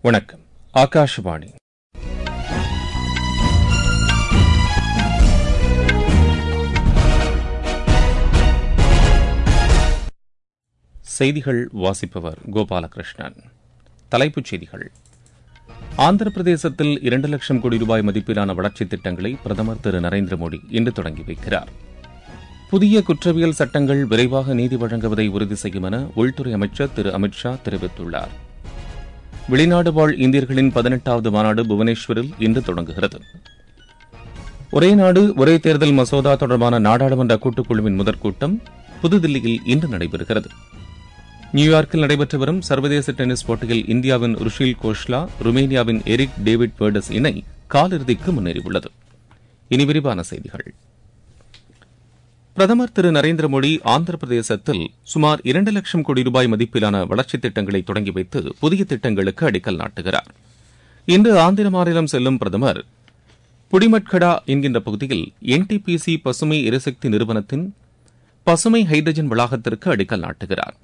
வணக்கம் ஆகாஷவாணி செய்திகள் வாசிப்பவர் கோபாலகிருஷ்ணன் தலைப்புச் செய்திகள் ஆந்திர பிரதேசத்தில் இரண்டு லட்சம் கோடி ரூபாய் மதிப்பிலான வளர்ச்சித் திட்டங்களை பிரதமர் திரு நரேந்திர மோடி இன்று தொடங்கி வைக்கிறார் புதிய குற்றவியல் சட்டங்கள் விரைவாக நீதி வழங்குவதை உறுதி செய்யும் என உள்துறை அமைச்சர் திரு அமித் ஷா தெரிவித்துள்ளார் வெளிநாடு வாழ் இந்தியர்களின் பதினெட்டாவது மாநாடு புவனேஸ்வரில் இன்று தொடங்குகிறது ஒரே நாடு ஒரே தேர்தல் மசோதா தொடர்பான நாடாளுமன்ற கூட்டுக்குழுவின் முதற்கூட்டம் புதுதில்லியில் இன்று நடைபெறுகிறது நியூயார்க்கில் நடைபெற்று வரும் சர்வதேச டென்னிஸ் போட்டியில் இந்தியாவின் ருஷில் கோஷ்லா ருமேனியாவின் எரிக் டேவிட் வேர்டஸ் இணை காலிறுதிக்கு முன்னேறியுள்ளது இனி விரிவான செய்திகள் பிரதமர் திரு நரேந்திர மோடி ஆந்திர பிரதேசத்தில் சுமார் இரண்டு லட்சம் கோடி ரூபாய் மதிப்பிலான வளர்ச்சித் திட்டங்களை தொடங்கி வைத்து புதிய திட்டங்களுக்கு அடிக்கல் நாட்டுகிறார் இன்று ஆந்திர மாநிலம் செல்லும் பிரதமர் புடிமட்கடா என்கின்ற பகுதியில் என்டிபிசி பசுமை எரிசக்தி நிறுவனத்தின் பசுமை ஹைட்ரஜன் வளாகத்திற்கு அடிக்கல் நாட்டுகிறார்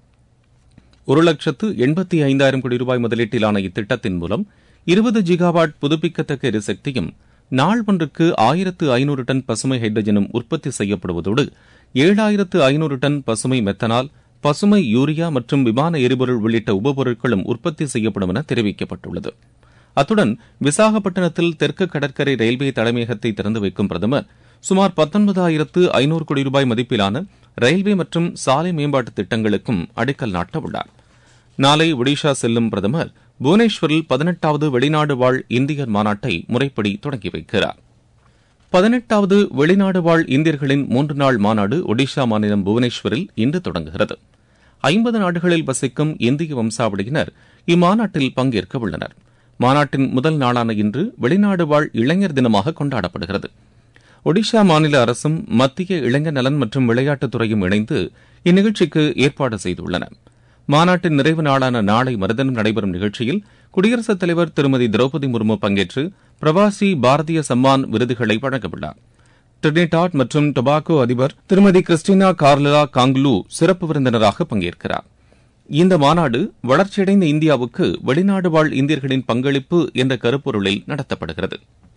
ஒரு லட்சத்து எண்பத்தி ஐந்தாயிரம் கோடி ரூபாய் முதலீட்டிலான இத்திட்டத்தின் மூலம் இருபது ஜிகாவாட் புதுப்பிக்கத்தக்க எரிசக்தியும் நாள் ஒன்றுக்கு ஆயிரத்து ஐநூறு டன் பசுமை ஹைட்ரஜனும் உற்பத்தி செய்யப்படுவதோடு ஏழாயிரத்து ஐநூறு டன் பசுமை மெத்தனால் பசுமை யூரியா மற்றும் விமான எரிபொருள் உள்ளிட்ட உபபொருட்களும் உற்பத்தி செய்யப்படும் என தெரிவிக்கப்பட்டுள்ளது அத்துடன் விசாகப்பட்டினத்தில் தெற்கு கடற்கரை ரயில்வே தலைமையகத்தை திறந்து வைக்கும் பிரதமர் சுமார் பத்தொன்பதாயிரத்து ஐநூறு கோடி ரூபாய் மதிப்பிலான ரயில்வே மற்றும் சாலை மேம்பாட்டு திட்டங்களுக்கும் அடிக்கல் நாட்ட உள்ளார் நாளை ஒடிஷா செல்லும் பிரதமர் புவனேஸ்வரில் பதினெட்டாவது வெளிநாடு வாழ் இந்தியர் மாநாட்டை முறைப்படி தொடங்கி வைக்கிறார் பதினெட்டாவது வெளிநாடு வாழ் இந்தியர்களின் மூன்று நாள் மாநாடு ஒடிஷா மாநிலம் புவனேஸ்வரில் இன்று தொடங்குகிறது ஐம்பது நாடுகளில் வசிக்கும் இந்திய வம்சாவளியினர் இம்மாநாட்டில் பங்கேற்க உள்ளனர் மாநாட்டின் முதல் நாளான இன்று வெளிநாடு வாழ் இளைஞர் தினமாக கொண்டாடப்படுகிறது ஒடிஷா மாநில அரசும் மத்திய இளைஞர் நலன் மற்றும் விளையாட்டுத்துறையும் இணைந்து இந்நிகழ்ச்சிக்கு ஏற்பாடு செய்துள்ளன மாநாட்டின் நிறைவு நாளான நாளை மறுதினம் நடைபெறும் நிகழ்ச்சியில் குடியரசுத் தலைவர் திருமதி திரௌபதி முர்மு பங்கேற்று பிரவாசி பாரதிய சம்மான் விருதுகளை வழங்கவுள்ளார் டிரினிடாட் மற்றும் டொபாகோ அதிபர் திருமதி கிறிஸ்டினா கார்லா காங்லு சிறப்பு விருந்தினராக பங்கேற்கிறார் இந்த மாநாடு வளர்ச்சியடைந்த இந்தியாவுக்கு வெளிநாடு வாழ் இந்தியர்களின் பங்களிப்பு என்ற கருப்பொருளில் நடத்தப்படுகிறது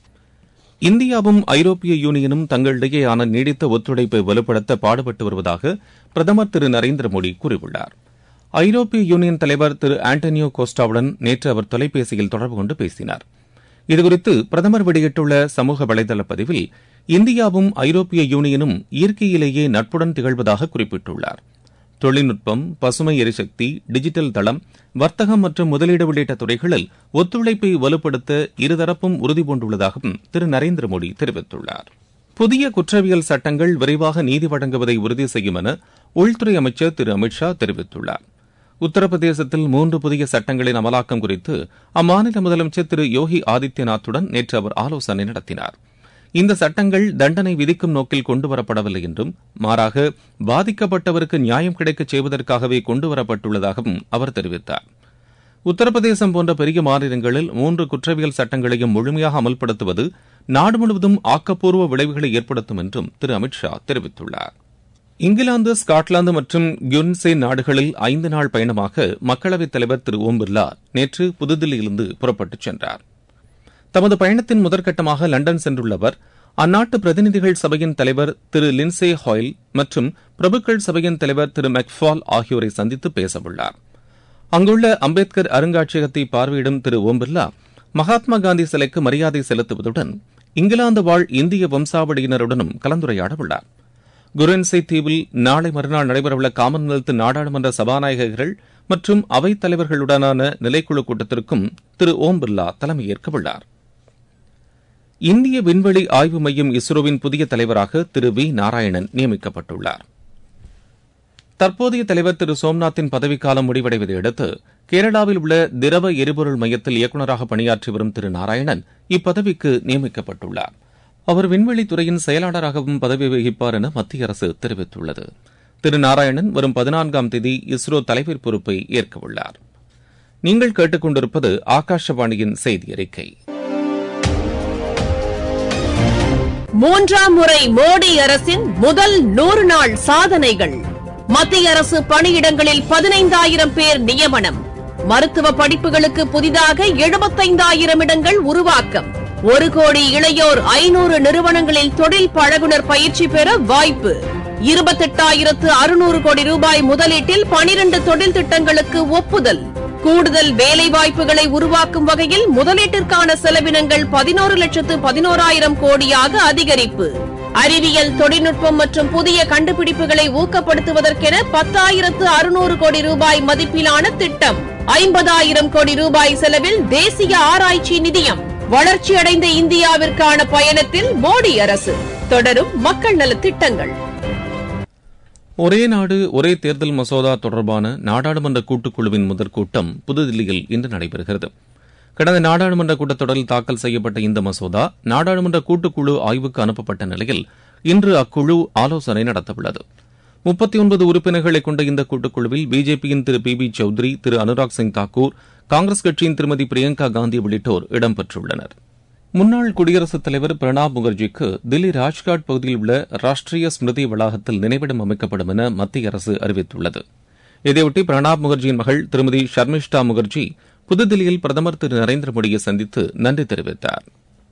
இந்தியாவும் ஐரோப்பிய யூனியனும் தங்களிடையேயான நீடித்த ஒத்துழைப்பை வலுப்படுத்த பாடுபட்டு வருவதாக பிரதமர் திரு நரேந்திர மோடி கூறியுள்ளார் ஐரோப்பிய யூனியன் தலைவர் திரு ஆண்டனியோ கோஸ்டாவுடன் நேற்று அவர் தொலைபேசியில் தொடர்பு கொண்டு பேசினார் இதுகுறித்து பிரதமர் வெளியிட்டுள்ள சமூக வலைதள பதிவில் இந்தியாவும் ஐரோப்பிய யூனியனும் இயற்கையிலேயே நட்புடன் திகழ்வதாக குறிப்பிட்டுள்ளார் தொழில்நுட்பம் பசுமை எரிசக்தி டிஜிட்டல் தளம் வர்த்தகம் மற்றும் முதலீடு உள்ளிட்ட துறைகளில் ஒத்துழைப்பை வலுப்படுத்த இருதரப்பும் உறுதிபூண்டுள்ளதாகவும் திரு நரேந்திர மோடி தெரிவித்துள்ளார் புதிய குற்றவியல் சட்டங்கள் விரைவாக நீதி வழங்குவதை உறுதி செய்யும் என உள்துறை அமைச்சர் திரு அமித் ஷா தெரிவித்துள்ளார் உத்தரப்பிரதேசத்தில் மூன்று புதிய சட்டங்களின் அமலாக்கம் குறித்து அம்மாநில முதலமைச்சர் திரு யோகி ஆதித்யநாத்துடன் நேற்று அவர் ஆலோசனை நடத்தினார் இந்த சட்டங்கள் தண்டனை விதிக்கும் நோக்கில் கொண்டுவரப்படவில்லை என்றும் மாறாக பாதிக்கப்பட்டவருக்கு நியாயம் கிடைக்கச் செய்வதற்காகவே கொண்டுவரப்பட்டுள்ளதாகவும் அவர் தெரிவித்தார் உத்தரப்பிரதேசம் போன்ற பெரிய மாநிலங்களில் மூன்று குற்றவியல் சட்டங்களையும் முழுமையாக அமல்படுத்துவது நாடு முழுவதும் ஆக்கப்பூர்வ விளைவுகளை ஏற்படுத்தும் என்றும் திரு அமித் ஷா தெரிவித்துள்ளார் இங்கிலாந்து ஸ்காட்லாந்து மற்றும் கியூன்சே நாடுகளில் ஐந்து நாள் பயணமாக மக்களவைத் தலைவர் திரு ஓம் பிர்லா நேற்று புதுதில்லியிலிருந்து புறப்பட்டுச் சென்றார் தமது பயணத்தின் முதற்கட்டமாக லண்டன் சென்றுள்ள அவர் அந்நாட்டு பிரதிநிதிகள் சபையின் தலைவர் திரு லின்சே ஹாயில் மற்றும் பிரபுக்கள் சபையின் தலைவர் திரு மெக்ஃபால் ஆகியோரை சந்தித்து பேசவுள்ளார் அங்குள்ள அம்பேத்கர் அருங்காட்சியகத்தை பார்வையிடும் திரு ஓம் பிர்லா மகாத்மா காந்தி சிலைக்கு மரியாதை செலுத்துவதுடன் இங்கிலாந்து வாழ் இந்திய வம்சாவளியினருடனும் கலந்துரையாட உள்ளார் குரென்சை தீவில் நாளை மறுநாள் நடைபெறவுள்ள காமன்வெல்த் நாடாளுமன்ற சபாநாயகர்கள் மற்றும் அவைத் தலைவர்களுடனான நிலைக்குழு கூட்டத்திற்கும் திரு ஓம் பிர்லா தலைமையேற்க உள்ளார் இந்திய விண்வெளி ஆய்வு மையம் இஸ்ரோவின் புதிய தலைவராக திரு வி நாராயணன் நியமிக்கப்பட்டுள்ளார் தற்போதைய தலைவர் திரு சோம்நாத்தின் பதவிக்காலம் முடிவடைவதை அடுத்து கேரளாவில் உள்ள திரவ எரிபொருள் மையத்தில் இயக்குநராக பணியாற்றி வரும் திரு நாராயணன் இப்பதவிக்கு நியமிக்கப்பட்டுள்ளார் அவர் விண்வெளித்துறையின் செயலாளராகவும் பதவி வகிப்பார் என மத்திய அரசு தெரிவித்துள்ளது திரு நாராயணன் வரும் பதினான்காம் தேதி இஸ்ரோ தலைவர் பொறுப்பை ஏற்கவுள்ளார் நீங்கள் கேட்டுக்கொண்டிருப்பது ஆகாஷவாணியின் செய்தி அறிக்கை மூன்றாம் முறை மோடி அரசின் முதல் நூறு நாள் சாதனைகள் மத்திய அரசு பணியிடங்களில் பதினைந்தாயிரம் பேர் நியமனம் மருத்துவ படிப்புகளுக்கு புதிதாக எழுபத்தைந்தாயிரம் இடங்கள் உருவாக்கம் ஒரு கோடி இளையோர் ஐநூறு நிறுவனங்களில் தொழில் பழகுனர் பயிற்சி பெற வாய்ப்பு இருபத்தெட்டாயிரத்து அறுநூறு கோடி ரூபாய் முதலீட்டில் பனிரண்டு தொழில் திட்டங்களுக்கு ஒப்புதல் கூடுதல் வேலைவாய்ப்புகளை உருவாக்கும் வகையில் முதலீட்டிற்கான செலவினங்கள் பதினோரு லட்சத்து பதினோராயிரம் கோடியாக அதிகரிப்பு அறிவியல் தொழில்நுட்பம் மற்றும் புதிய கண்டுபிடிப்புகளை ஊக்கப்படுத்துவதற்கென பத்தாயிரத்து அறுநூறு கோடி ரூபாய் மதிப்பிலான திட்டம் ஐம்பதாயிரம் கோடி ரூபாய் செலவில் தேசிய ஆராய்ச்சி நிதியம் வளர்ச்சியடைந்த இந்தியாவிற்கான பயணத்தில் மோடி அரசு தொடரும் மக்கள் நலத் திட்டங்கள் ஒரே நாடு ஒரே தேர்தல் மசோதா தொடர்பான நாடாளுமன்ற கூட்டுக்குழுவின் முதற் கூட்டம் புதுதில்லியில் இன்று நடைபெறுகிறது கடந்த நாடாளுமன்ற கூட்டத்தொடரில் தாக்கல் செய்யப்பட்ட இந்த மசோதா நாடாளுமன்ற கூட்டுக்குழு ஆய்வுக்கு அனுப்பப்பட்ட நிலையில் இன்று அக்குழு ஆலோசனை நடத்தவுள்ளது முப்பத்தி ஒன்பது உறுப்பினர்களை கொண்ட இந்த கூட்டுக்குழுவில் பிஜேபியின் திரு பி பி சௌத்ரி திரு அனுராக் சிங் தாக்கூர் காங்கிரஸ் கட்சியின் திருமதி பிரியங்கா காந்தி உள்ளிட்டோர் இடம்பெற்றுள்ளனர் முன்னாள் குடியரசுத் தலைவர் பிரணாப் முகர்ஜிக்கு தில்லி ராஜ்காட் பகுதியில் உள்ள ராஷ்டிரிய ஸ்மிருதி வளாகத்தில் நினைவிடம் அமைக்கப்படும் என மத்திய அரசு அறிவித்துள்ளது இதையொட்டி பிரணாப் முகர்ஜியின் மகள் திருமதி ஷர்மிஷ்டா முகர்ஜி புதுதில்லியில் பிரதமர் திரு நரேந்திர மோடியை சந்தித்து நன்றி தெரிவித்தார்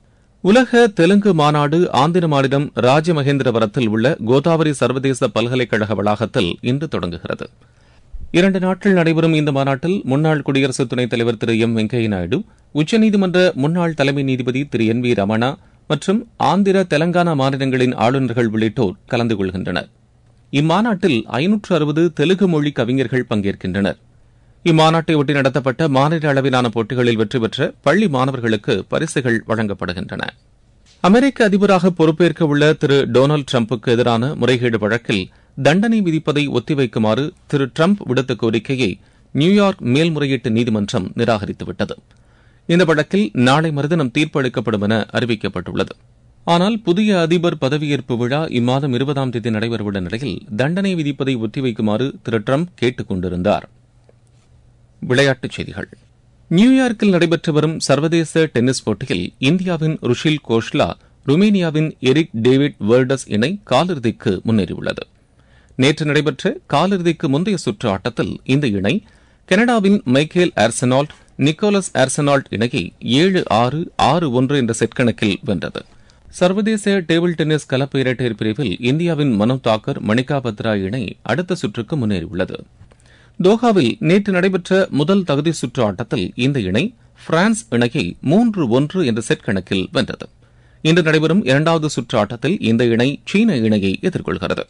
உலக தெலுங்கு மாநாடு ஆந்திர மாநிலம் ராஜமகேந்திரவரத்தில் உள்ள கோதாவரி சர்வதேச பல்கலைக்கழக வளாகத்தில் இன்று தொடங்குகிறது இரண்டு நாட்கள் நடைபெறும் இந்த மாநாட்டில் முன்னாள் குடியரசு துணைத் தலைவர் திரு எம் வெங்கையா நாயுடு உச்சநீதிமன்ற முன்னாள் தலைமை நீதிபதி திரு என் வி ரமணா மற்றும் ஆந்திர தெலங்கானா மாநிலங்களின் ஆளுநர்கள் உள்ளிட்டோர் கலந்து கொள்கின்றனர் இம்மாநாட்டில் ஐநூற்று அறுபது தெலுங்கு மொழி கவிஞர்கள் பங்கேற்கின்றனர் இம்மாநாட்டை ஒட்டி நடத்தப்பட்ட மாநில அளவிலான போட்டிகளில் வெற்றி பெற்ற பள்ளி மாணவர்களுக்கு பரிசுகள் வழங்கப்படுகின்றன அமெரிக்க அதிபராக பொறுப்பேற்க உள்ள திரு டொனால்டு டிரம்புக்கு எதிரான முறைகேடு வழக்கில் தண்டனை விதிப்பதை ஒத்திவைக்குமாறு திரு டிரம்ப் விடுத்த கோரிக்கையை நியூயார்க் மேல்முறையீட்டு நீதிமன்றம் நிராகரித்துவிட்டது இந்த வழக்கில் நாளை மறுதினம் தீர்ப்பு அளிக்கப்படும் என அறிவிக்கப்பட்டுள்ளது ஆனால் புதிய அதிபர் பதவியேற்பு விழா இம்மாதம் இருபதாம் தேதி நடைபெறவுள்ள நிலையில் தண்டனை விதிப்பதை ஒத்திவைக்குமாறு திரு டிரம்ப் கேட்டுக் கொண்டிருந்தார் விளையாட்டுச் செய்திகள் நியூயார்க்கில் நடைபெற்று வரும் சர்வதேச டென்னிஸ் போட்டியில் இந்தியாவின் ருஷில் கோஷ்லா ருமேனியாவின் எரிக் டேவிட் வேர்டஸ் இணை காலிறுதிக்கு முன்னேறியுள்ளது நேற்று நடைபெற்ற காலிறுதிக்கு முந்தைய சுற்று ஆட்டத்தில் இந்த இணை கனடாவின் மைக்கேல் ஆர்சனால்ட் நிக்கோலஸ் ஆர்சனால்ட் இணையை ஏழு ஆறு ஆறு ஒன்று என்ற செட் கணக்கில் வென்றது சர்வதேச டேபிள் டென்னிஸ் கலப்பு இரட்டையர் பிரிவில் இந்தியாவின் மனு தாக்கர் மணிகா பத்ரா இணை அடுத்த சுற்றுக்கு முன்னேறியுள்ளது தோஹாவில் நேற்று நடைபெற்ற முதல் தகுதி சுற்று ஆட்டத்தில் இந்த இணை பிரான்ஸ் இணையை மூன்று ஒன்று என்ற செட் கணக்கில் வென்றது இன்று நடைபெறும் இரண்டாவது சுற்று ஆட்டத்தில் இந்த இணை சீன இணையை எதிர்கொள்கிறது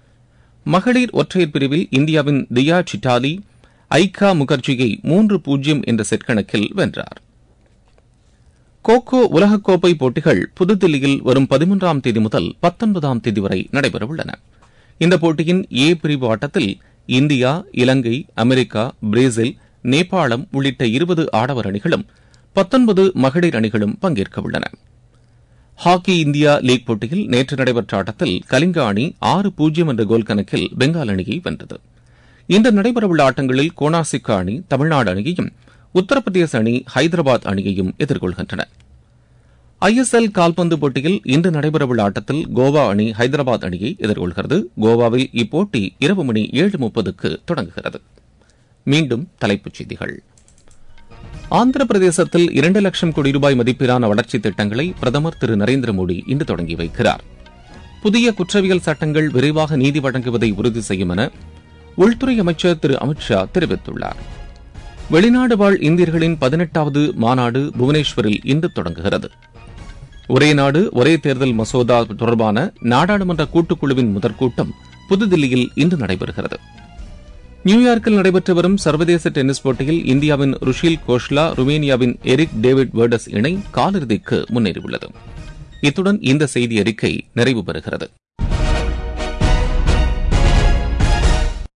மகளிர் ஒற்றையர் பிரிவில் இந்தியாவின் தியா சிட்டாலி ஐகா முகர்ஜியை மூன்று பூஜ்ஜியம் என்ற செட் கணக்கில் வென்றார் கோகோ உலகக்கோப்பை போட்டிகள் புதுதில்லியில் வரும் பதிமூன்றாம் தேதி முதல் பத்தொன்பதாம் தேதி வரை நடைபெறவுள்ளன இந்த போட்டியின் ஏ பிரிவு ஆட்டத்தில் இந்தியா இலங்கை அமெரிக்கா பிரேசில் நேபாளம் உள்ளிட்ட இருபது ஆடவர் அணிகளும் பத்தொன்பது மகளிர் அணிகளும் பங்கேற்க உள்ளன ஹாக்கி இந்தியா லீக் போட்டியில் நேற்று நடைபெற்ற ஆட்டத்தில் கலிங்கா அணி ஆறு பூஜ்ஜியம் என்ற கோல் கணக்கில் பெங்கால் அணியை வென்றது இன்று நடைபெறவுள்ள ஆட்டங்களில் கோனாசிக்கா அணி தமிழ்நாடு அணியையும் உத்தரப்பிரதேச அணி ஹைதராபாத் அணியையும் எதிர்கொள்கின்றன ஐஎஸ்எல் கால்பந்து போட்டியில் இன்று நடைபெறவுள்ள ஆட்டத்தில் கோவா அணி ஹைதராபாத் அணியை எதிர்கொள்கிறது கோவாவில் இப்போட்டி இரவு மணி ஏழு முப்பதுக்கு தொடங்குகிறது மீண்டும் தலைப்புச் செய்திகள் ஆந்திர பிரதேசத்தில் இரண்டு லட்சம் கோடி ரூபாய் மதிப்பிலான வளர்ச்சித் திட்டங்களை பிரதமர் திரு நரேந்திர மோடி இன்று தொடங்கி வைக்கிறார் புதிய குற்றவியல் சட்டங்கள் விரைவாக நீதி வழங்குவதை உறுதி செய்யும் என உள்துறை அமைச்சர் திரு அமித்ஷா தெரிவித்துள்ளார் வெளிநாடு வாழ் இந்தியர்களின் பதினெட்டாவது மாநாடு புவனேஸ்வரில் இன்று தொடங்குகிறது ஒரே நாடு ஒரே தேர்தல் மசோதா தொடர்பான நாடாளுமன்ற கூட்டுக்குழுவின் முதற்கூட்டம் புதுதில்லியில் இன்று நடைபெறுகிறது நியூயார்க்கில் நடைபெற்று வரும் சர்வதேச டென்னிஸ் போட்டியில் இந்தியாவின் ருஷில் கோஷ்லா ருமேனியாவின் எரிக் டேவிட் வேர்டஸ் இணை காலிறுதிக்கு முன்னேறியுள்ளது இத்துடன் இந்த செய்தி அறிக்கை நிறைவு பெறுகிறது